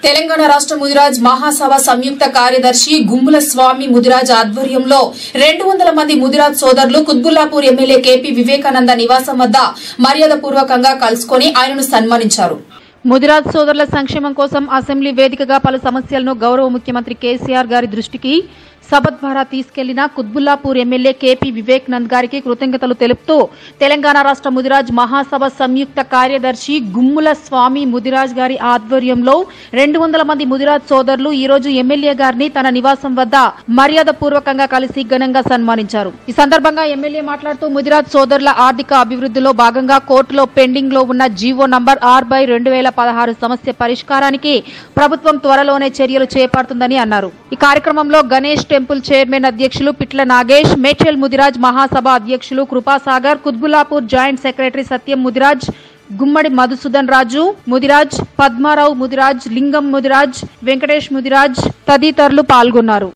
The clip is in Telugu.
తెలంగాణ రాష్ట్ర ముదిరాజ్ మహాసభ సంయుక్త కార్యదర్శి గుమ్ముల స్వామి ముదిరాజ్ ఆధ్వర్యంలో రెండు వందల మంది ముదిరాజ్ సోదరులు కుత్బుల్లాపూర్ ఎమ్మెల్యే కేపీ వివేకానంద నివాసం వద్ద మర్యాదపూర్వకంగా కలుసుకొని ఆయనను సన్మానించారు ముదిరాజ్ సోదరుల సంక్షేమం కోసం అసెంబ్లీ వేదికగా పలు సమస్యలను గౌరవ ముఖ్యమంత్రి కేసీఆర్ గారి దృష్టికి సభ ద్వారా తీసుకెళ్లిన కుత్బుల్లాపూర్ ఎమ్మెల్యే కేపీ వివేకానంద్ గారికి కృతజ్ఞతలు తెలుపుతూ తెలంగాణ రాష్ట్ర ముదిరాజ్ మహాసభ సంయుక్త కార్యదర్శి గుమ్ముల స్వామి ముదిరాజ్ గారి ఆధ్వర్యంలో రెండు వందల మంది ముదిరాజ్ సోదరులు ఈ రోజు ఎమ్మెల్యే గారిని తన నివాసం వద్ద మర్యాద పూర్వకంగా కలిసి ఘనంగా సన్మానించారు ఈ సందర్భంగా ఎమ్మెల్యే మాట్లాడుతూ ముదిరాజ్ సోదరుల ఆర్థిక అభివృద్ధిలో భాగంగా కోర్టులో పెండింగ్ లో ఉన్న జీవో నంబర్ ఆర్ బై రెండు వేల పదహారు సమస్య పరిష్కారానికి ప్రభుత్వం త్వరలోనే చర్యలు చేపడుతుందని అన్నారు ఈ కార్యక్రమంలో గణేష్ టెంపుల్ చైర్మన్ అధ్యక్షులు పిట్ల నాగేష్ మేడ్చల్ ముదిరాజ్ మహాసభ అధ్యక్షులు కృపాసాగర్ కుత్బుల్లాపూర్ జాయింట్ సెక్రటరీ సత్యం ముదిరాజ్ గుమ్మడి మధుసూదన్ రాజు ముదిరాజ్ పద్మారావు ముదిరాజ్ లింగం ముదిరాజ్ వెంకటేష్ ముదిరాజ్ తదితరులు పాల్గొన్నారు